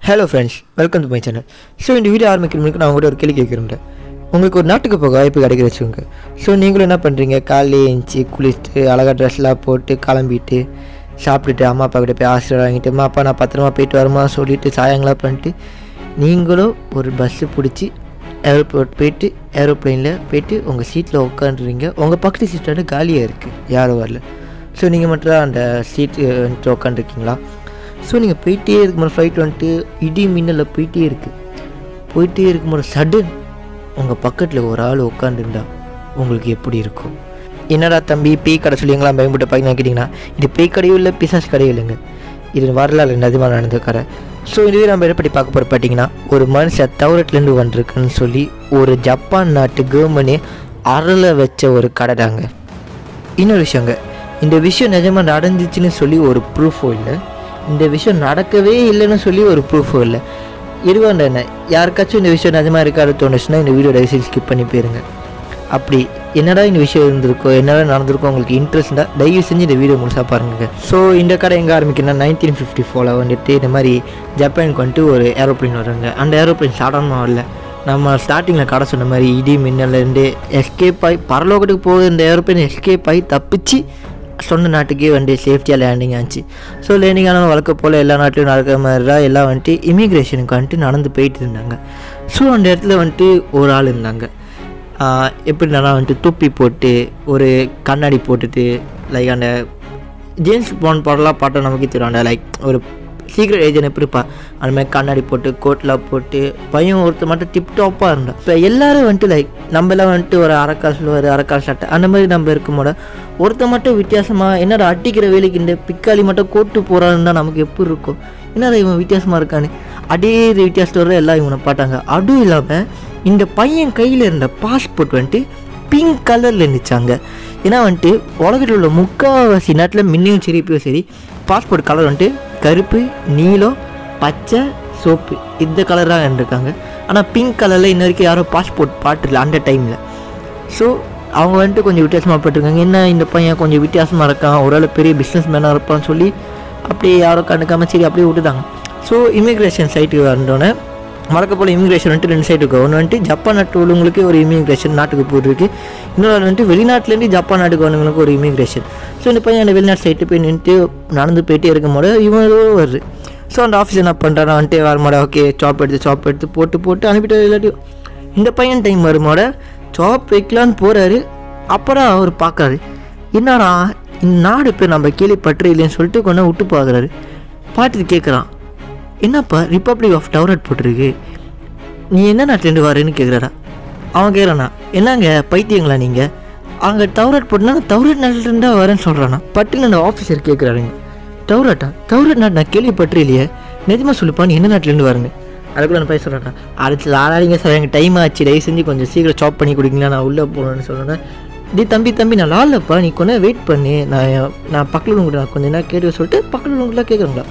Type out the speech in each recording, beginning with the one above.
hello friends welcome to my channel so இந்த video ஆரம்பிக்கிறதுக்கு நான் உங்கள்கிட்ட ஒரு கேள்வி கேட்குறேன் உங்களுக்கு ஒரு நாட்டுக்கு போக வாய்ப்பு கிடைக்கிற வச்சுக்கோங்க ஸோ நீங்களும் என்ன பண்ணுறீங்க காலையில் எழுந்துச்சி குளிச்சுட்டு அழகாக ட்ரெஸ்லாம் போட்டு கிளம்பிட்டு சாப்பிட்டுட்டு அம்மா அப்பா கிட்ட போய் ஆசீர்வாதம் வாங்கிட்டு அம்மா அப்பா நான் பத்திரமா போயிட்டு வரமா சொல்லிட்டு சாயங்களாம் பண்ணிட்டு நீங்களும் ஒரு பஸ்ஸு பிடிச்சி ஏரோப்ளேட் போயிட்டு ஏரோப்ளேனில் போயிட்டு உங்கள் சீட்டில் உட்காந்துறீங்க உங்கள் பக்கத்து சீட் வந்து காலியாக இருக்குது யாரும் வரல ஸோ நீங்கள் மட்டும் தான் அந்த சீட்டு வந்துட்டு உட்காந்துருக்கீங்களா ஸோ நீங்கள் போயிட்டே இருக்கும்போது ஃப்ளைட் வந்துட்டு இடி மின்னலில் போயிட்டே இருக்குது போயிட்டே இருக்கும்போது சடன் உங்கள் பக்கத்தில் ஒரு ஆள் உட்காந்துருந்தா உங்களுக்கு எப்படி இருக்கும் என்னடா தம்பி பேய் கடை சொல்லிங்களா பயன்பட்டு பார்க்க கேட்டிங்கன்னா இது பேய் கடையும் இல்லை பிசாஸ் கடையும் இல்லைங்க இது வரலாறு நிஜமாக நடந்த கதை ஸோ இதுவே நம்ம எப்படி பார்க்க போகிற பார்த்தீங்கன்னா ஒரு மனுஷன் தவறத்துலேருந்து வந்திருக்குன்னு சொல்லி ஒரு ஜப்பான் நாட்டு கவர்மெண்டே அறல வச்ச ஒரு கடை தாங்க இன்னொரு விஷயங்க இந்த விஷயம் நிஜமாக நடந்துச்சுன்னு சொல்லி ஒரு ப்ரூஃபும் இல்லை இந்த விஷயம் நடக்கவே இல்லைன்னு சொல்லி ஒரு ப்ரூஃபும் இல்லை இருவாண்ட என்ன யாருக்காச்சும் இந்த விஷயம் நிஜமாக இருக்காது தோணுச்சுன்னா இந்த வீடியோ தயவுசெய்து ஸ்கிப் பண்ணி போயிருங்க அப்படி என்னடா இந்த விஷயம் இருந்திருக்கோ என்னடா நடந்திருக்கோ உங்களுக்கு இன்ட்ரெஸ்ட் இருந்தால் தயவு செஞ்சு இந்த வீடியோ முழுசாக பாருங்க ஸோ இந்த கடை எங்கே ஆரம்பிக்குன்னா நைன்டீன் ஃபிஃப்டி ஃபோரில் வந்துட்டு இந்த மாதிரி ஜப்பானுக்கு வந்துட்டு ஒரு ஏரோப்ளேன் வராங்க அந்த ஏரோப்ளேன் சாதாரணமாக வரல நம்ம ஸ்டார்டிங்கில் கடை சொன்ன மாதிரி இடி மின்னலேருந்து எஸ்கேப் ஆகி பரலோகத்துக்கு போக இந்த ஏரோப்ளேன் எஸ்கேப் ஆகி தப்பிச்சு சொந்த நாட்டுக்கே வந்து சேஃப்டியாக லேண்டிங் ஆச்சு ஸோ லேண்டிங் ஆனால் வழக்க போல் எல்லா நாட்டிலும் நடக்கிற மாதிரி தான் எல்லாம் வந்துட்டு இமிக்ரேஷனுக்கு வந்துட்டு நடந்து போயிட்டு இருந்தாங்க ஸோ அந்த இடத்துல வந்துட்டு ஒரு ஆள் இருந்தாங்க ஆஹ் எப்படின்னா வந்துட்டு தொப்பி போட்டு ஒரு கண்ணாடி போட்டுட்டு லைக் அந்த ஜேம்ஸ் பாண்ட் படம்லாம் பார்த்தா நமக்கு தெரியும் லைக் ஒரு சீக்ரெட் ஏஜென்ட் எப்படி இருப்பா அந்த மாதிரி கண்ணாடி போட்டு கோட்லாம் போட்டு பையன் ஒருத்தர் மட்டும் டிப் டாப்பாக இருந்தான் இப்போ எல்லாரும் வந்துட்டு லைக் நம்ம எல்லாம் வந்துட்டு ஒரு அரக்கால் சொல்லுவார் அரக்கால் சட்டை அந்த மாதிரி நம்ம இருக்கும்போது ஒருத்தர் மட்டும் வித்தியாசமாக என்னடா அட்டிக்கிற வேலைக்கு இந்த பிக்காளி மட்டும் கோட்டு போகிறான்னு தான் நமக்கு எப்படி இருக்கும் என்னடா இவன் வித்தியாசமாக இருக்கான்னு அதே இது வித்தியாசத்தோட எல்லாம் இவனை பார்த்தாங்க அதுவும் இல்லாமல் இந்த பையன் கையில் இருந்த பாஸ்போர்ட் வந்துட்டு பிங்க் கலரில் இருந்துச்சாங்க ஏன்னா வந்துட்டு உலகத்தில் உள்ள முக்கால்வாசி நாட்டில் மின்னையும் சரி இப்பயும் சரி பாஸ்போர்ட் கலர் வந்துட்டு கருப்பு நீலம் பச்சை சோப்பு இந்த கலராக இருந்திருக்காங்க ஆனால் பிங்க் கலரில் இன்ன வரைக்கும் யாரும் பாஸ்போர்ட் பாட்டில் அந்த டைமில் ஸோ அவங்க வந்துட்டு கொஞ்சம் வித்தியாசமாக பட்டிருக்காங்க என்ன இந்த பையன் கொஞ்சம் வித்தியாசமாக இருக்கான் ஓரளவு பெரிய பிஸ்னஸ் மேனாக இருப்பான்னு சொல்லி அப்படியே யாரும் கண்டுக்காம சரி அப்படியே விட்டுட்டாங்க ஸோ இமிக்ரேஷன் சைட்டுக்கு வந்தோடனே வழக்க போல் இமிக்ரேஷன் வந்துட்டு ரெண்டு சைடு இருக்கும் ஒன்று வந்துட்டு ஜப்பான் நாட்டு உள்ளவங்களுக்கு ஒரு இமிக்ரேஷன் நாட்டுக்கு போயிருக்கு இன்னொரு வந்துட்டு வெளிநாட்டிலேருந்து ஜப்பான் நாட்டுக்கு வந்தவங்களுக்கு ஒரு இமிக்ரேஷன் ஸோ இந்த பையன் அந்த வெளிநாட்டு சைட்டு போய் நின்றுட்டு நடந்து போயிட்டே இருக்கும்போது இவங்களும் வருது ஸோ அந்த ஆஃபீஸ் என்ன பண்ணுறாரு வந்துட்டு வருமாட ஓகே சாப் எடுத்து சாப் எடுத்து போட்டு போட்டு அனுப்பிட்டு இல்லாட்டியும் இந்த பையன் டைம் வருமாட சாப் வைக்கலான்னு போகிறாரு அப்புறம் அவர் பார்க்குறாரு என்னடா இந்த நாடு இப்போ நம்ம கேள்விப்பட்டு இல்லைன்னு சொல்லிட்டு கொஞ்சம் விட்டு பார்க்குறாரு பார்த்துட்டு கேட்குறான் என்னப்பா ரிப்பப்ளிக் ஆஃப் டவரட் போட்டிருக்கு நீ என்ன நாட்டிலேருந்து வரேன்னு கேட்குறாரா அவன் கேட்குறானா என்னங்க பைத்தியங்களா நீங்கள் அங்கே டவரட் போட்டுனா நான் டவரட் நாட்டிலேருந்து வரேன்னு சொல்கிறானா பட்டுன்னு அந்த ஆஃபீஸர் கேட்குறாருங்க டவரட்டா டவரட் நாட்டு நான் கேள்விப்பட்டு இல்லையே நிஜமாக சொல்லுப்பா நீ என்ன நாட்டிலேருந்து வரேன்னு அதுக்குள்ள நான் போய் சொல்கிறேன் அடுத்து ஆளாடிங்க சார் எனக்கு டைம் ஆச்சு தயவு செஞ்சு கொஞ்சம் சீக்கிரம் சாப் பண்ணி கொடுங்களா நான் உள்ளே போகணுன்னு சொல்லுறேன் டே தம்பி தம்பி நான் லாலப்பா நீ கொஞ்சம் வெயிட் பண்ணு நான் நான் பக்கத்தில் உங்கள்கிட்ட நான் கொஞ்சம் நேரம் கேட்டு சொல்லிட்டு பக்கத்தில் உங்களாம் கேட்குறாங்களா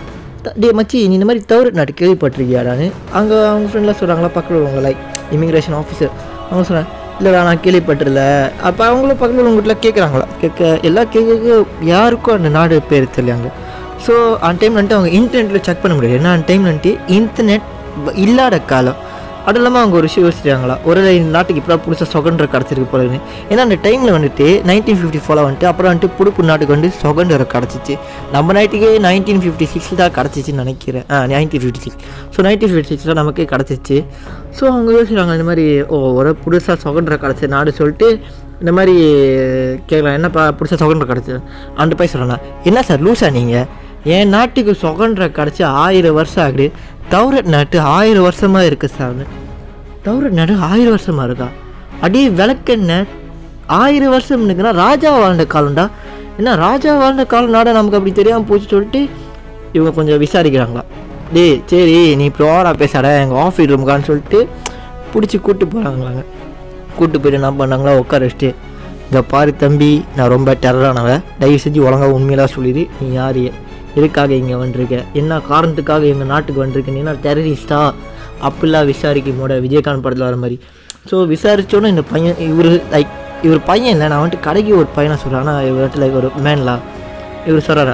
டே மச்சி நீ இந்த மாதிரி தவறு நாட்டு கேள்விப்பட்டிருக்கியாடான்னு அங்கே அவங்க ஃப்ரெண்ட்லாம் சொல்கிறாங்களா பக்கத்தில் உள்ளவங்க லைக் இமிக்ரேஷன் ஆஃபீஸர் அவங்க சொல்கிறாங்க இல்லைடா நான் கேள்விப்பட்டிருல அப்போ அவங்களும் பக்கத்தில் உங்கள்கிட்ட கேட்குறாங்களா கேட்க எல்லாம் கேட்க யாருக்கும் அந்த நாடு பேர் தெரியாங்க ஸோ அந்த டைம் வந்துட்டு அவங்க இன்டர்நெட்டில் செக் பண்ண முடியாது ஏன்னா அந்த டைம் வந்துட்டு இன்டர்நெட் இல்லாத காலம் அது இல்லாமல் அவங்க ஒரு விஷயம் யோசிச்சாங்களா ஒரு இந்த நாட்டுக்கு இப்போ புதுசாக சுகண்டர் கிடச்சிருக்கு போலன்னு ஏன்னா அந்த டைமில் வந்துட்டு நைன்டீன் ஃபிஃப்டி ஃபோரில் வந்துட்டு அப்புறம் வந்துட்டு புடுப்பு நாட்டுக்கு வந்து சுகண்டர் கிடச்சிச்சு நம்ம நாட்டுக்கே நைன்டீன் ஃபிஃப்டி சிக்ஸில் தான் கிடச்சிச்சின்னு நினைக்கிறேன் ஆ nineteen fifty six so nineteen fifty சிக்ஸில் நமக்கே கிடச்சிச்சு ஸோ அவங்க யோசிக்கிறாங்க இந்த மாதிரி ஓ ஒரு புதுசாக சுகண்டர் கிடச்ச நாடு சொல்லிட்டு இந்த மாதிரி கேட்கலாம் என்னப்பா புதுசாக சுகண்டர் கிடச்சி அந்த பையன் சொல்கிறேன்னா என்ன சார் லூஸா நீங்கள் என் நாட்டுக்கு சுகண்டர் கிடச்சி ஆயிரம் வருஷம் ஆகுது தௌரட் நாட்டு ஆயிரம் வருஷமாக இருக்குது சார் தௌரட் நாடு ஆயிரம் வருஷமாக இருக்கா அடியே விளக்கெண்ண ஆயிரம் வருஷம் இருக்குன்னா ராஜா வாழ்ந்த காலம்டா என்ன ராஜா வாழ்ந்த காலம் நாடா நமக்கு அப்படி தெரியாமல் போச்சு சொல்லிட்டு இவங்க கொஞ்சம் விசாரிக்கிறாங்களா டேய் சரி நீ இப்போ ஓவரா பேசாட எங்கள் ஆஃபீஸ் ரூமுக்கான்னு சொல்லிட்டு பிடிச்சி கூப்பிட்டு போகிறாங்களாங்க கூப்பிட்டு போயிட்டு என்ன பண்ணாங்களா உட்கார வச்சுட்டு இங்கே பாரு தம்பி நான் ரொம்ப டெரரானவன் தயவு செஞ்சு ஒழுங்காக உண்மையெல்லாம் சொல்லிடு நீ யார் எதுக்காக இங்கே வந்திருக்க என்ன காரணத்துக்காக எங்கள் நாட்டுக்கு வந்திருக்க நீ என்ன டெரரிஸ்டா அப்படிலாம் விசாரிக்கும் போட விஜயகாந்த் படத்தில் வர மாதிரி ஸோ விசாரிச்சோன்னே இந்த பையன் இவர் லைக் இவர் பையன் இல்லை நான் வந்துட்டு கடைக்கு ஒரு பையனை சொல்கிறேன் ஆனால் இவர் லைக் ஒரு மேன்லா இவர் சொல்கிறாரா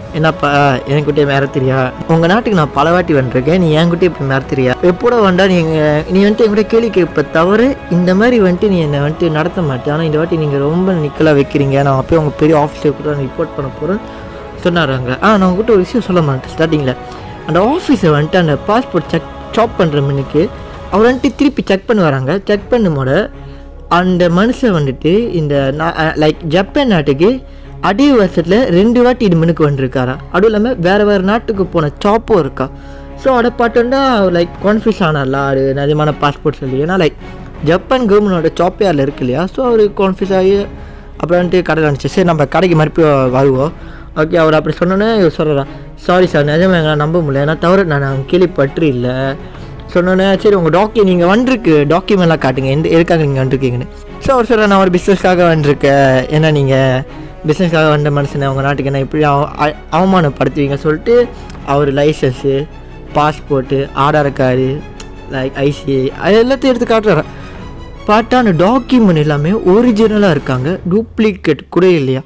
என்னப்பா என்கிட்டயே மிரத்துறியா உங்கள் நாட்டுக்கு நான் பல வாட்டி வந்துருக்கேன் நீ என்கிட்ட இப்போ மிரத்துறியா எப்போட வந்தா நீங்கள் நீ வந்துட்டு என்கிட்ட கேள்வி கேட்ப தவிர இந்த மாதிரி வந்துட்டு நீ என்னை வந்துட்டு நடத்த மாட்டேன் ஆனால் இந்த வாட்டி நீங்கள் ரொம்ப நிக்கலாக வைக்கிறீங்க நான் அப்போயே உங்கள் பெரிய ஆஃபீஸில் கூட ரிப்போர்ட் பண்ண போகிறேன் சொன்னாராங்க ஆ நான் உங்ககிட்ட ஒரு விஷயம் சொல்ல மாட்டேன் ஸ்டார்டிங்கில் அந்த ஆஃபீஸை வந்துட்டு அந்த பாஸ்போர்ட் செக் சாப் பண்ணுற மணிக்கு அவர் வந்துட்டு திருப்பி செக் பண்ணி வராங்க செக் பண்ணும்போது அந்த மனுஷன் வந்துட்டு இந்த லைக் ஜப்பான் நாட்டுக்கு அதே வருஷத்தில் ரெண்டு வாட்டி இது மினுக்கு வந்திருக்காரா அதுவும் இல்லாமல் வேறு வேறு நாட்டுக்கு போன சாப்பும் இருக்கா ஸோ அதை பார்த்தோன்னா லைக் கான்ஃபியூஸ் ஆனார்ல அது நிஜமான பாஸ்போர்ட் சொல்லி ஏன்னா லைக் ஜப்பான் கவர்மெண்டோட சாப்பியாரில் இருக்கு இல்லையா ஸோ அவர் கான்ஃபியூஸ் ஆகி அப்புறம் வந்துட்டு கடையில் இருந்துச்சு சரி நம்ம கடைக்கு மறுபடியும் வருவோம் ஓகே அவர் அப்படி சொன்னோன்னே இவர் சொல்கிறார் சாரி சார் நிஜமா எங்களால் நம்ப முடியல ஏன்னா தவிர நான் கேள்விப்பட்டு இல்லை சொன்னோன்னே சரி உங்கள் டாக்கி நீங்கள் வந்திருக்கு டாக்குமெண்ட்லாம் காட்டுங்க எந்த எதுக்காக நீங்கள் வந்திருக்கீங்கன்னு ஸோ அவர் சொல்கிறார் நான் ஒரு பிஸ்னஸ்க்காக வந்திருக்கேன் ஏன்னா நீங்கள் பிஸ்னஸ்க்காக வந்த மனுஷனை உங்கள் நாட்டுக்கு என்ன இப்படி அவ- அ- அவமானப்படுத்துவீங்க சொல்லிட்டு அவர் licence passport Aadhaar card like ICI அது எல்லாத்தையும் எடுத்து காட்டுறாரு பார்த்தா அந்த டாக்குமெண்ட் எல்லாமே ஒரிஜினலாக இருக்காங்க டூப்ளிகேட் கூட இல்லையா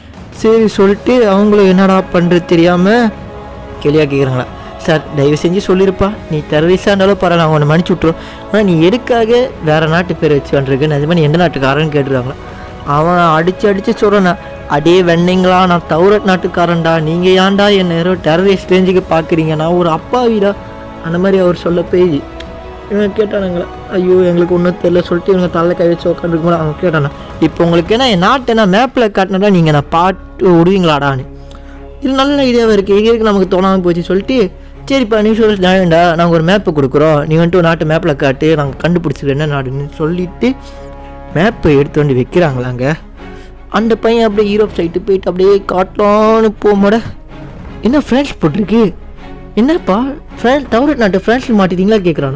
சரி சொல்லிட்டு அவங்களும் என்னடா பண்ணுறது தெரியாமல் கேள்வியாக கேட்குறாங்களா சார் தயவு செஞ்சு சொல்லியிருப்பா நீ டெரரிஸ்டாக இருந்தாலும் பரவாயில்ல அவங்க உன்னை மன்னிச்சு விட்ருவோம் ஆனால் நீ எதுக்காக வேறு நாட்டு பேர் வச்சு வந்துருக்கு நிஜமாக நீ எந்த நாட்டுக்காரன்னு கேட்டுருக்காங்களா அவன் அடித்து அடித்து சொல்கிறான் அடே வெண்ணீங்களா நான் தௌரட் நாட்டுக்காரன்டா நீங்கள் ஏன்டா என்ன ஏதோ டெரரிஸ்ட் ரேஞ்சுக்கு பார்க்குறீங்க நான் ஒரு அப்பாவிடா அந்த மாதிரி அவர் சொல்ல போய் இவங்க கேட்டானுங்களா ஐயோ எங்களுக்கு ஒன்றும் தெரியல சொல்லிட்டு இவங்க தலை கை வச்சு உட்காந்துருக்கும்போது அவங்க கேட்டானா இப்போ உங்களுக்கு என்ன என் நாட்டை நான் மேப்பில் காட்டினதா நீங்கள் நான் பாட்டு விடுவீங்களாடான்னு இது நல்ல ஐடியாவாக இருக்குது இது இருக்கு நமக்கு தோணாமல் போச்சு சொல்லிட்டு சரிப்பா நீ சொல்ல நியாயம்டா நாங்கள் ஒரு மேப்பு கொடுக்குறோம் நீ வந்துட்டு ஒரு நாட்டு மேப்பில் காட்டு நாங்கள் கண்டுபிடிச்சிரு என்ன நாடுன்னு சொல்லிட்டு மேப்பை எடுத்து வந்து வைக்கிறாங்களாங்க அந்த பையன் அப்படியே யூரோப் சைட்டு போயிட்டு அப்படியே காட்டலான்னு போகும்போட என்ன ஃப்ரான்ஸ் போட்டிருக்கு என்னப்பா ஃப்ரான்ஸ் தவிர நாட்டு ஃப்ரான்ஸில் மாட்டிட்டீங்களா கேட்குறானு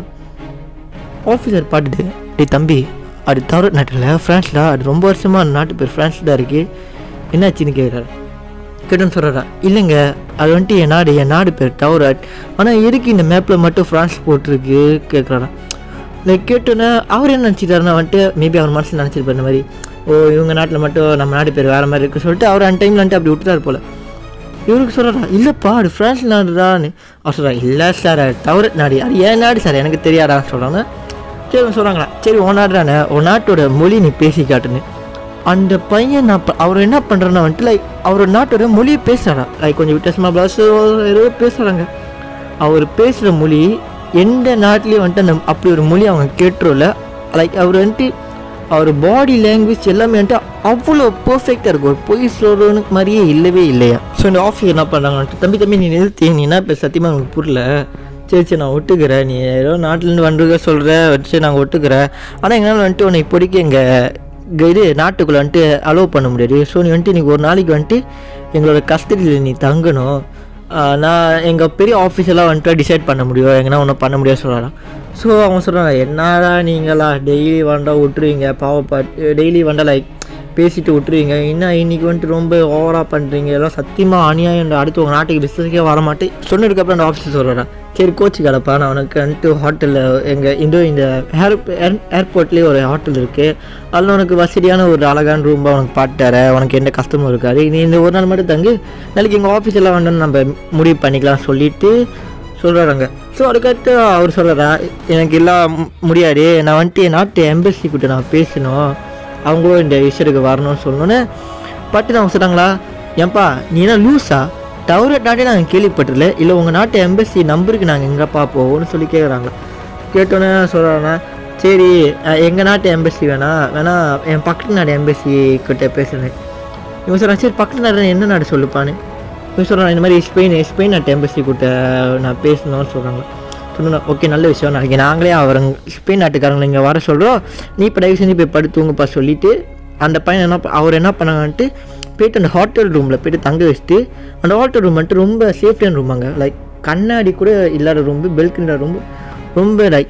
ஆஃபீஸர் பாட்டுட்டு டேய் தம்பி அது தவிர நாட்டில் ஃப்ரான்ஸில் அது ரொம்ப வருஷமாக அந்த நாட்டு பேர் ஃப்ரான்ஸ் தான் இருக்குது என்னாச்சுன்னு கேட்குறாரு கேட்டுன்னு சொல்கிறாரா இல்லைங்க அது வந்துட்டு என் நாடு என் நாடு பேர் டவராட் ஆனால் எதுக்கு இந்த மேப்பில் மட்டும் ஃப்ரான்ஸ் போட்டிருக்கு கேட்குறாரா லைக் கேட்டோன்னே அவர் என்ன நினச்சிட்டாருன்னா வந்துட்டு மேபி அவர் மனசில் நினச்சிருப்பார் இந்த மாதிரி ஓ இவங்க நாட்டில் மட்டும் நம்ம நாடு பேர் வேறு மாதிரி இருக்குது சொல்லிட்டு அவர் அந்த டைமில் வந்துட்டு அப்படி விட்டுறாரு போல் இவருக்கு சொல்கிறா இல்லைப்பா அது ஃப்ரான்ஸ் நாடுதான்னு அவர் சொல்கிறா இல்லை சார் அது தவிர நாடு அது ஏன் நாடு சார் எனக்கு தெரியாதான்னு சொல்கிறாங்க சரி இவங்க சொல்கிறாங்களா சரி உன் நாடு தானே உன் நாட்டோட மொழி நீ பேசி காட்டுன்னு அந்த பையன் நான் ப- அவர் என்ன பண்ணுறேன்னா வந்துட்டு லைக் அவர் நாட்டோட மொழியை பேசுகிறாரா லைக் கொஞ்சம் வித்தியாசமாக பிளஸ் ஏதோ பேசுகிறாங்க அவர் பேசுகிற மொழி எந்த நாட்டிலையும் வந்துட்டு அந்த அப்படி ஒரு மொழி அவங்க கேட்டுருல லைக் அவர் வந்துட்டு அவர் பாடி லாங்குவேஜ் எல்லாமே வந்துட்டு அவ்வளோ பர்ஃபெக்டாக இருக்கும் ஒரு பொய் சொல்கிறவனுக்கு மாதிரியே இல்லவே இல்லையா ஸோ இந்த ஆஃபீஸ் என்ன பண்ணுறாங்க தம்பி தம்பி நீ நிறுத்தி நீ என்ன இப்போ சத்தியமாக எனக்கு புரியல சரி சரி நான் ஒட்டுக்கிறேன் நீ ஏதோ நாட்டிலேருந்து வந்துருக்க சொல்கிற வச்சு நாங்கள் ஒட்டுக்கிறேன் ஆனால் எங்களால் வந்துட்டு உன்னை இப்போதைக்கு எங்கள் இது நாட்டுக்குள்ளே வந்துட்டு அலோவ் பண்ண முடியாது ஸோ நீ வந்துட்டு இன்னைக்கு ஒரு நாளைக்கு வந்துட்டு எங்களோட கஸ்டடியில் நீ தங்கணும் ஆஹ் நான் எங்கள் பெரிய ஆஃபீஸெல்லாம் வந்துட்டு டிசைட் பண்ண முடியும் எங்கன்னா ஒன்றும் பண்ண முடியாது சொல்லலாம் ஸோ அவங்க சொல்கிறாங்க என்னடா நீங்களா டெய்லி வந்தா விட்டுருவீங்க பாவப்பாட்டு டெய்லி வந்தா லைக் பேசிட்டு விட்டுருவீங்க என்ன இன்னைக்கு வந்துட்டு ரொம்ப ஓவராக பண்ணுறீங்க எல்லாம் சத்தியமாக அநியாயம் அடுத்து உங்கள் நாட்டுக்கு பிஸ்னஸுக்கே வர மாட்டேன் சொன்னதுக்கப்புறம் அந்த ஆஃபீஸர் சொல்கிறேன் சரி கோச்சு கிடப்பா நான் உனக்கு வந்துட்டு ஹோட்டலில் எங்கள் இந்த இந்த ஏர் ஏர்போர்ட்லேயே ஒரு ஹோட்டல் இருக்குது அதில் உனக்கு வசதியான ஒரு அழகான ரூம்பாக உனக்கு பாட்டு தரேன் உனக்கு எந்த கஷ்டமும் இருக்காது நீ இந்த ஒரு நாள் மட்டும் தங்கு நாளைக்கு எங்கள் ஆஃபீஸில் வந்து நம்ம முடிவு பண்ணிக்கலாம் சொல்லிட்டு சொல்கிறாங்க ஸோ அதுக்கடுத்து அவர் சொல்கிறா எனக்கு எல்லாம் மு- முடியாது நான் வந்துட்டு என் நாட்டு எம்பசி கிட்ட நான் பேசணும் அவங்களும் இந்த விஷயத்துக்கு வரணும்னு சொல்லணுன்னு பட்டு அவங்க சொன்னாங்களா ஏன்பா நீ என்ன லூஸா டவர் நாட்டே நாங்கள் கேள்விப்பட்டிருல இல்லை உங்கள் நாட்டு எம்பசி நம்பருக்கு நாங்கள் எங்கேப்பா போவோம்னு சொல்லி கேட்குறாங்களா கேட்டோன்னே சொல்கிறாங்க சரி எங்கள் நாட்டு எம்பசி வேணா வேணா என் பக்கத்து நாடு எம்பசி கிட்ட பேசுகிறேன் இவன் சொல்கிறான் சரி பக்கத்து நாடு என்ன நாடு சொல்லுப்பான்னு இவன் சொல்கிறான் இந்த மாதிரி ஸ்பெயின் ஸ்பெயின் நாட்டு எம்பசி கிட்ட நான் பேசணும்னு சொல்கிறாங்க சொன்னா ஓகே நல்ல விஷயம் நாளைக்கு நாங்களே அவர் ஸ்பெயின் நாட்டுக்காரங்களை இங்கே வர சொல்கிறோம் நீ இப்போ தயவு செஞ்சு போய் படுத்து தூங்குப்பா சொல்லிட்டு அந்த பையன் என்ன ப- அவர் என்ன பண்ணாங்கன்ட்டு போயிட்டு அந்த ஹோட்டல் ரூமில் போயிட்டு தங்க வச்சுட்டு அந்த ஹோட்டல் ரூம் வந்துட்டு ரொம்ப சேஃப்டியான ரூமாங்க லைக் கண்ணாடி கூட இல்லாத ரூம் பெல்கனில் ரொம்ப ரொம்ப லைக்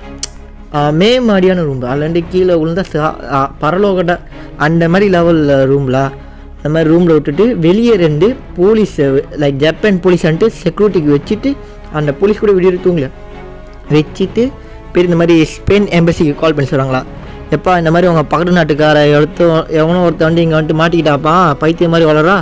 மே மாதிரியான ரூம் அதுலேருந்து கீழே விழுந்தா சா- ஆ, பரலோகடா அந்த மாதிரி லெவல் ரூம்ல அந்த மாதிரி ரூமில் விட்டுட்டு வெளியே ரெண்டு போலீஸ் லைக் ஜப்பான் போலீஸ் வந்துட்டு செக்யூரிட்டிக்கு வச்சுட்டு அந்த போலீஸ் கூட விடிய தூங்கல வச்சுட்டு பேர் இந்த மாதிரி ஸ்பெயின் எம்பசிக்கு கால் பண்ணி சொல்கிறாங்களா எப்பா இந்த மாதிரி உங்கள் பக்கத்து நாட்டுக்கார எடுத்து எவனோ ஒருத்தன் வந்து இங்கே வந்துட்டு மாட்டிக்கிட்டாப்பா பைத்தியம் மாதிரி வளரா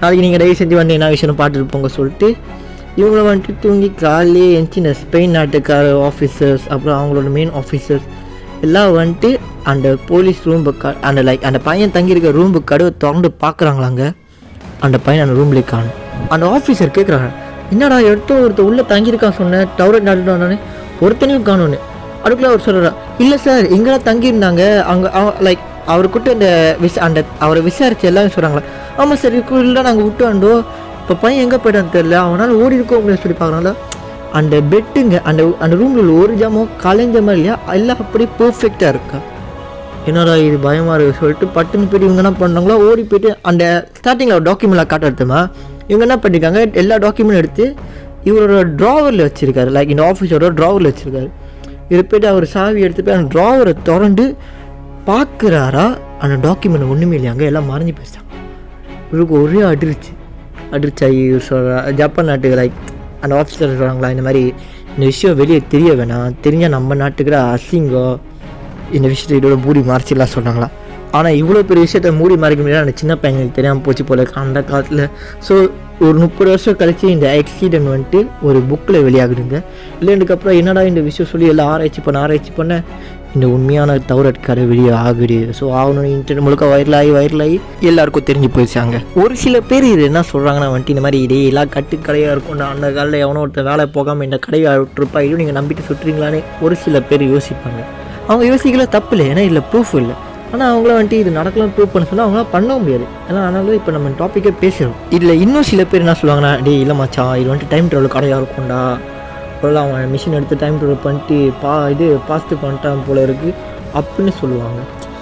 நாளைக்கு நீங்கள் தயவு செஞ்சு வந்து என்ன விஷயம் பார்த்துட்டு போங்க சொல்லிட்டு இவங்கள வந்துட்டு தூங்கி காலையிலே எழுந்துச்சி இந்த ஸ்பெயின் நாட்டுக்கார ஆஃபீஸர்ஸ் அப்புறம் அவங்களோட மெயின் ஆஃபீஸர்ஸ் எல்லாம் வந்துட்டு அந்த போலீஸ் ரூம் அந்த லைக் அந்த பையன் தங்கியிருக்க ரூம் கதவை திறந்து பார்க்குறாங்களாங்க அந்த பையன் அந்த ரூம்லேயே காணும் அந்த ஆஃபீஸர் கேட்குறாங்க என்னடா எடுத்து ஒருத்தர் உள்ளே தங்கியிருக்கான் சொன்னேன் டவர் நாட்டு வந்தோடனே ஒருத்தனையும் காணும்னு அதுக்குள்ளே அவர் சொல்கிறார் இல்லை சார் எங்கெல்லாம் தங்கியிருந்தாங்க அங்கே லைக் அவர்கிட்ட இந்த விச அந்த அவரை விசாரிச்சு எல்லாமே சொல்கிறாங்களா ஆமாம் சார் இதுக்குள்ள நாங்கள் விட்டு வந்தோம் இப்போ பையன் எங்கே போயிட்டான்னு தெரியல அவனால் ஓடி இருக்கோம் அப்படின்னு சொல்லி பார்க்குறாங்களா அந்த பெட்டுங்க அந்த அந்த ரூமில் ஒரு ஜாமோ கலைஞ்ச மாதிரி இல்லையா எல்லாம் அப்படியே பர்ஃபெக்டாக இருக்கா என்னடா இது பயமாக இருக்குது சொல்லிட்டு பட்டுன்னு போயிட்டு இவங்க என்ன பண்ணுறாங்களோ ஓடி போயிட்டு அந்த ஸ்டார்டிங்கில் ஒரு டாக்குமெண்ட்லாம் காட்ட எடுத்துமா இவங்க என்ன பண்ணியிருக்காங்க எல்லா டாக்குமெண்ட் எடுத்து இவரோட ட்ராவரில் வச்சுருக்காரு லைக் இந்த ஆஃபீஸோட ட்ராவரில் வச்சுருக்காரு இது போயிட்டு அவர் சாவி எடுத்து போய் அந்த ட்ராவரை திறந்து பார்க்குறாரா அந்த டாக்குமெண்ட் ஒன்றுமே இல்லையாங்க எல்லாம் மறைஞ்சு போயிட்டாங்க இவருக்கு ஒரே அதிர்ச்சி அதிர்ச்சி இவர் சொல்கிறா ஜப்பான் நாட்டுக்கு லைக் அந்த ஆஃபீஸர் சொல்கிறாங்களா இந்த மாதிரி இந்த விஷயம் வெளியே தெரிய வேணாம் தெரிஞ்சால் நம்ம நாட்டுக்கு அசிங்கம் இந்த விஷயத்தை இதோட மூடி மறைச்சிடலாம் சொன்னாங்களா ஆனால் இவ்வளோ பெரிய விஷயத்த மூடி மறைக்க முடியாது அந்த சின்ன பையங்களுக்கு தெரியாமல் போச்சு போல அந்த காலத்தில் ஸோ ஒரு முப்பது வருஷம் கழிச்சு இந்த ஆக்சிடென்ட் வந்துட்டு ஒரு புக்கில் வெளியாகுதுங்க இல்லைன்றதுக்கப்புறம் என்னடா இந்த விஷயம் சொல்லி எல்லாம் ஆராய்ச்சி பண்ண ஆராய்ச்சி பண்ண இந்த உண்மையான தவறட்கார வெளியே ஆகுது ஸோ ஆகணும் இன்டர்நெட் முழுக்க வைரலாகி வைரலாகி எல்லாருக்கும் தெரிஞ்சு போயிடுச்சாங்க ஒரு சில பேர் இது என்ன சொல்கிறாங்கன்னா வந்துட்டு இந்த மாதிரி இதே எல்லாம் கட்டு கடையாக இருக்கும் அந்த காலையில் எவனோ ஒருத்தர் வேலை போகாமல் இந்த கடையை விட்டுருப்பா இதுவும் நீங்கள் நம்பிட்டு சுட்டுறீங்களான்னு ஒரு சில பேர் யோசிப்பாங்க அவங்க யோசிக்கல தப்பு இல்லை ஏன்னா இல்லை ப்ரூஃப் இல்லை ஆனால் அவங்கள வந்துட்டு இது நடக்கலாம் ப்ரூவ் பண்ண சொன்னால் அவங்களாம் பண்ண முடியாது ஏன்னா ஆனாலும் இப்போ நம்ம டாப்பிக்கே பேசுகிறோம் இதில் இன்னும் சில பேர் என்ன சொல்லுவாங்கன்னா டே இல்லை மச்சான் இது வந்துட்டு டைம் ட்ராவல் கடையாக இருக்கும்டா அப்புறம் அவன் மிஷின் எடுத்து டைம் ட்ராவல் பண்ணிட்டு பா இது பாஸ்ட்டு பண்ணிட்டான் போல இருக்குது அப்படின்னு சொல்லுவாங்க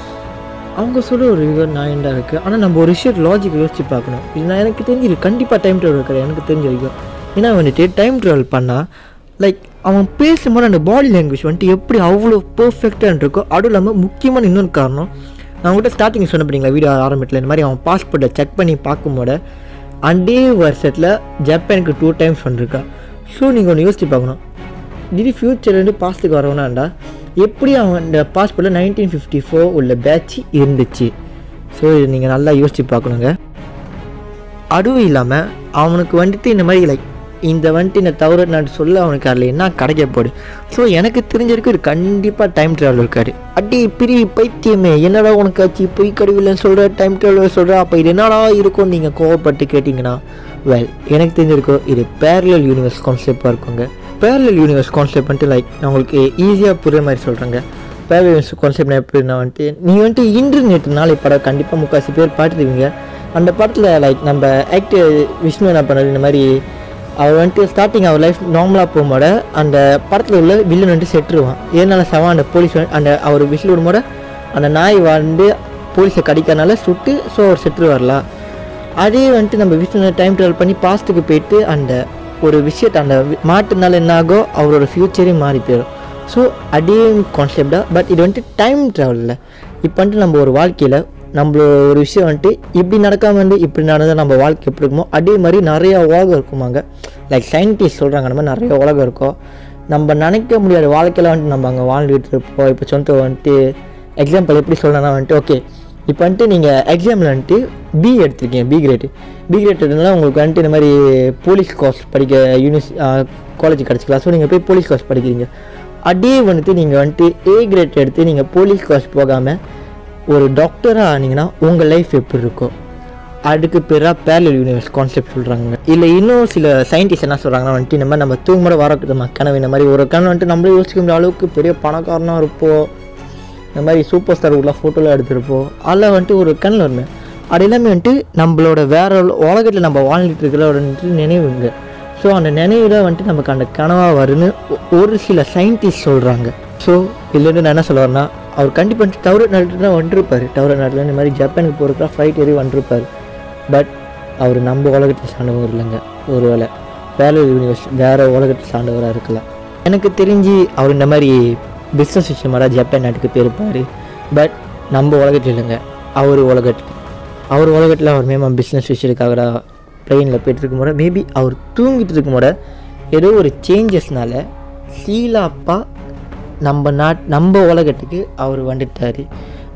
அவங்க சொல்ல ஒரு இது நியாயண்டா இருக்குது ஆனால் நம்ம ஒரு விஷயம் லாஜிக் யோசிச்சு பார்க்கணும் இது நான் எனக்கு தெரிஞ்சு கண்டிப்பாக டைம் ட்ராவல் கிடையாது எனக்கு தெரிஞ்ச வரைக்கும் ஏன்னா வந்துட்டு டைம் ட்ராவல் பண்ணால் லைக் அவன் பேசும்போது அந்த பாடி லாங்குவேஜ் வந்துட்டு எப்படி அவ்வளோ பர்ஃபெக்டாக இருக்கோ அதுவும் இல்லாமல் முக்கியமான இன்னொரு காரணம் நான் உங்கள்கிட்ட ஸ்டார்டிங் சொன்ன பார்த்தீங்களா வீடியோ ஆரம்பத்தில் இந்த மாதிரி அவன் பாஸ்போர்ட்டை செக் பண்ணி பார்க்கும்போது அதே வருஷத்தில் ஜப்பானுக்கு டூ டைம்ஸ் வந்திருக்கா ஸோ நீங்கள் ஒன்று யோசிச்சு பார்க்கணும் திடீர் ஃப்யூச்சர்லேருந்து பாஸ்ட்டுக்கு வரவனாண்டா எப்படி அவன் இந்த பாஸ்போர்ட்டில் நைன்டீன் ஃபிஃப்டி ஃபோர் உள்ள பேட்ச் இருந்துச்சு ஸோ இது நீங்கள் நல்லா யோசிச்சு பார்க்கணுங்க அதுவும் இல்லாமல் அவனுக்கு வந்துட்டு இந்த மாதிரி லைக் இந்த வந்துட்டு இந்த தவறு நான் சொல்ல அவனுக்கு அதில் என்ன கிடைக்க போகுது ஸோ எனக்கு தெரிஞ்சிருக்கு இது கண்டிப்பாக டைம் ட்ராவல் இருக்காரு அடி பிரி பைத்தியமே என்னடா உனக்கு ஆச்சு பொய் கருவில்லைன்னு சொல்கிற டைம் ட்ராவல் சொல்கிற அப்போ இது என்னடா இருக்கும்னு நீங்கள் கோவப்பட்டு கேட்டிங்கன்னா வெல் எனக்கு தெரிஞ்சிருக்கோம் இது பேரலல் யூனிவர்ஸ் கான்செப்டாக இருக்குங்க பேரலல் யூனிவர்ஸ் கான்செப்ட் வந்துட்டு லைக் நான் உங்களுக்கு ஈஸியாக புரியுற மாதிரி சொல்கிறேங்க பேரலல் யூனிவர்ஸ் கான்செப்ட் எப்படின்னா வந்துட்டு நீ வந்துட்டு இன்டர்நெட் நாளை படம் கண்டிப்பாக முக்காசி பேர் பார்த்துருவீங்க அந்த படத்தில் லைக் நம்ம ஆக்டர் விஷ்ணு என்ன பண்ணாரு இந்த மாதிரி அவர் வந்துட்டு ஸ்டார்டிங் அவர் லைஃப் நார்மலாக போகும்போது அந்த படத்தில் உள்ள வில்லன் வந்துட்டு செத்துருவான் ஏனால சவன் அந்த போலீஸ் அந்த அவர் விசில் விடும்போது அந்த நாய் வந்து போலீஸை கடிக்கிறனால சுட்டு ஸோ அவர் செத்துருவார்ல அதே வந்துட்டு நம்ம விஷ்ணு டைம் ட்ராவல் பண்ணி பாஸ்ட்டுக்கு போயிட்டு அந்த ஒரு விஷயத்தை அந்த வி- மாட்டுனால என்ன ஆகோ அவரோட ஃப்யூச்சரே மாறி போயிடும் ஸோ அதே கான்செப்டாக பட் இது வந்துட்டு டைம் ட்ராவலில் இப்போ வந்துட்டு நம்ம ஒரு வாழ்க்கையில் நம்மள ஒரு விஷயம் வந்துட்டு இப்படி நடக்காம வந்து இப்படி நடந்தால் நம்ம வாழ்க்கை எப்படி இருக்குமோ அதே மாதிரி நிறைய உலகம் இருக்குமாங்க லைக் சயின்டிஸ்ட் சொல்கிறாங்க நம்ம நிறைய உலகம் இருக்கும் நம்ம நினைக்க முடியாத வாழ்க்கையில் வந்துட்டு நம்ம அங்கே வாழ்ந்துகிட்டு இருப்போம் இப்போ சொந்த வந்துட்டு எக்ஸாம்பிள் எப்படி சொல்லணும்னா வந்துட்டு ஓகே இப்போ வந்துட்டு நீங்கள் எக்ஸாமில் வந்துட்டு பி எடுத்திருக்கீங்க பி கிரேடு பி கிரேட் இருந்தால் உங்களுக்கு வந்துட்டு இந்த மாதிரி போலீஸ் கோர்ஸ் படிக்க யூனிஸ் காலேஜ் கிடச்சிக்கலாம் ஸோ நீங்கள் போய் போலீஸ் கோர்ஸ் படிக்கிறீங்க அதே வந்துட்டு நீங்கள் வந்துட்டு ஏ கிரேட் எடுத்து நீங்கள் போலீஸ் கோர்ஸ் போகாமல் ஒரு டாக்டராக ஆனீங்கன்னா உங்கள் லைஃப் எப்படி இருக்கும் அதுக்கு பேராக பேரலல் யூனிவர்ஸ் கான்செப்ட் சொல்கிறாங்க இல்லை இன்னும் சில சயின்டிஸ்ட் என்ன சொல்கிறாங்கன்னா வந்துட்டு இந்த மாதிரி நம்ம தூங்கும்போது வரக்கூடாது நம்ம கனவு இந்த மாதிரி ஒரு கனவு வந்துட்டு நம்மளே யோசிக்க முடியாத அளவுக்கு பெரிய பணக்காரனாக இருப்போம் இந்த மாதிரி சூப்பர் ஸ்டார் உள்ள ஃபோட்டோலாம் எடுத்திருப்போம் அதில் வந்துட்டு ஒரு கண்ணில் வருமே அது எல்லாமே வந்துட்டு நம்மளோட வேற உலகத்தில் நம்ம வாழ்ந்துட்டு இருக்கிற வந்துட்டு நினைவுங்க ஸோ அந்த நினைவில் வந்துட்டு நமக்கு அந்த கனவாக வருன்னு ஒ- ஒரு சில சயின்டிஸ்ட் சொல்கிறாங்க ஸோ இதுலேருந்து நான் என்ன சொல்ல வரேன்னா அவர் கண்டிப்பாக டவர் நாட்டில் தான் வந்துருப்பார் டவர் நாட்டில் இந்த மாதிரி ஜப்பானுக்கு போகிறதுக்கு ஃப்ளைட் ஏறி வந்துருப்பார் பட் அவர் நம்ம உலகத்தை சார்ந்தவர் இல்லைங்க ஒருவேளை வேற யூனிவர்ஸ் வேறு உலகத்தை சார்ந்தவராக இருக்கலாம் எனக்கு தெரிஞ்சு அவர் இந்த மாதிரி பிஸ்னஸ் விஷயமாக ஜப்பான் நாட்டுக்கு போயிருப்பார் பட் நம்ம உலகத்தில் இல்லைங்க அவர் உலகத்தில் அவர் உலகத்தில் அவர் மேமா பிஸ்னஸ் விஷயத்துக்காக ட்ரெயினில் போயிட்டு இருக்கும் போது மேபி அவர் தூங்கிட்டு இருக்கும் போது ஏதோ ஒரு சேஞ்சஸ்னால சீலாப்பா நம்ம நாட் நம்ம உலகத்துக்கு அவர் வந்துட்டார்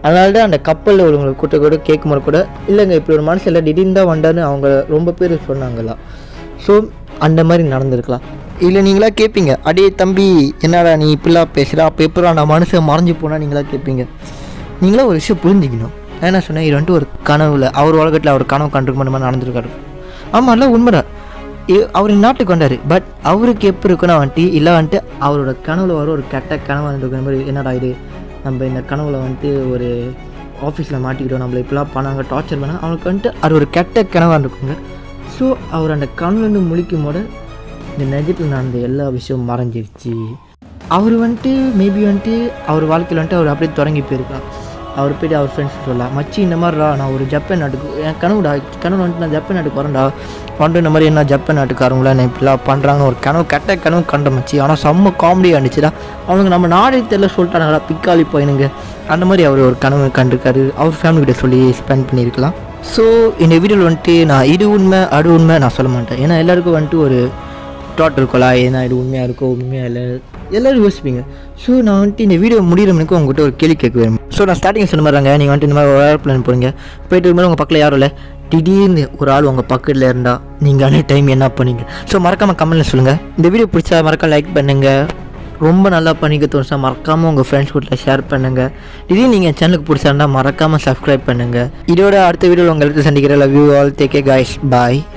அதனால தான் அந்த கப்பலில் உள்ளவங்களை கூட்ட கூட கேட்கும்போது கூட இல்லைங்க இப்படி ஒரு மனுஷன் இல்லை திடீர்னு தான் வந்தாருன்னு அவங்க ரொம்ப பேர் சொன்னாங்களா ஸோ அந்த மாதிரி நடந்திருக்கலாம் இல்லை நீங்களா கேட்பீங்க அடே தம்பி என்னடா நீ இப்படிலாம் பேசுகிற அப்போ எப்படா நான் மனுஷன் மறைஞ்சு போனால் நீங்களா கேட்பீங்க நீங்களா ஒரு விஷயம் புரிஞ்சுக்கணும் நான் என்ன சொன்னேன் இது வந்துட்டு ஒரு கனவுல அவர் உலகத்தில் அவர் கனவு கண்டிருக்க மாதிரி நடந்திருக்காரு ஆமாம் இல்லை உண்மைதான் இ- அவர் நாட்டுக்கு வந்தார் பட் அவருக்கு எப்போ இருக்குன்னா வந்துட்டு இல்லை வந்துட்டு அவரோட கனவுல வர ஒரு கெட்ட கனவு இருக்கிற மாதிரி என்னடா இது நம்ம இந்த கனவுல வந்துட்டு ஒரு ஆஃபீஸில் மாட்டிக்கிட்டோம் நம்மளை இப்படிலாம் பண்ணாங்க டார்ச்சர் பண்ணாங்க அவனுக்கு வந்துட்டு அது ஒரு கெட்ட கனவாக இருக்குங்க ஸோ அவர் அந்த கனவுலேருந்து முழிக்கும் போது இந்த நிஜத்தில் நடந்த எல்லா விஷயமும் மறைஞ்சிருச்சு அவர் வந்துட்டு மேபி வந்துட்டு அவர் வாழ்க்கையில் வந்துட்டு அவர் அப்படியே தொடங்கி போயிருக்கலாம் அவர் போய்ட்டு அவர் ஃப்ரெண்ட்ஸ் சொல்லலாம் மச்சி இந்த மாதிரிடா நான் ஒரு ஜப்பான் நாட்டுக்கு என் கனவுடா கனவு வந்துட்டு நான் ஜப்பான் நாட்டுக்கு வரேன்டா வந்துட்டு இந்த மாதிரி என்ன ஜப்பான் நாட்டுக்காரங்களா என்ன இப்படிலாம் பண்ணுறாங்கன்னு ஒரு கனவு கெட்ட கனவு கண்ட மச்சி ஆனால் செம்ம காமெடியாக இருந்துச்சுடா அவனுக்கு நம்ம நாடே தெரியல சொல்லிட்டானுங்களா பிக்காளி போயினுங்க அந்த மாதிரி அவர் ஒரு கனவு கண்டிருக்காரு அவர் ஃபேமிலி கிட்ட சொல்லி ஸ்பெண்ட் பண்ணியிருக்கலாம் ஸோ இந்த வீடியோவில் வந்துட்டு நான் இது உண்மை அது உண்மை நான் சொல்ல மாட்டேன் ஏன்னா எல்லாருக்கும் வந்துட்டு ஒரு தாட் இருக்கும்ல ஏன்னா இது உண்மையாக இருக்கோ உண்மையாக இல்லை எல்லோரும் யோசிப்பீங்க ஸோ நான் வந்துட்டு இந்த வீடியோ முடிகிற மணிக்கு உங்ககிட்ட ஒரு கேள்வி கேட்க விரும்புகிறேன் ஸோ நான் ஸ்டார்டிங் சொன்ன மாதிரிங்க நீங்கள் வந்துட்டு இந்த மாதிரி ஒரு ஏர்ப்ளேன் போகிறீங்க போயிட்டு இருக்கும்போது உங்கள் பக்கத்தில் யாரும் இல்லை திடீர்னு ஒரு ஆள் உங்கள் பக்கத்தில் இருந்தால் நீங்கள் அந்த டைம் என்ன பண்ணீங்க ஸோ மறக்காமல் கமெண்ட்டில் சொல்லுங்கள் இந்த வீடியோ பிடிச்சா மறக்காம லைக் பண்ணுங்கள் ரொம்ப நல்லா பண்ணிக்க தோணுச்சா மறக்காமல் உங்கள் ஃப்ரெண்ட்ஸ் கூட ஷேர் பண்ணுங்கள் திடீர்னு நீங்கள் சேனலுக்கு பிடிச்சா இருந்தால் மறக்காமல் சப்ஸ்கிரைப் பண்ணுங்கள் இதோட அடுத்த வீடியோவில் உங்களுக்கு சந்திக்கிற love you all take care guys bye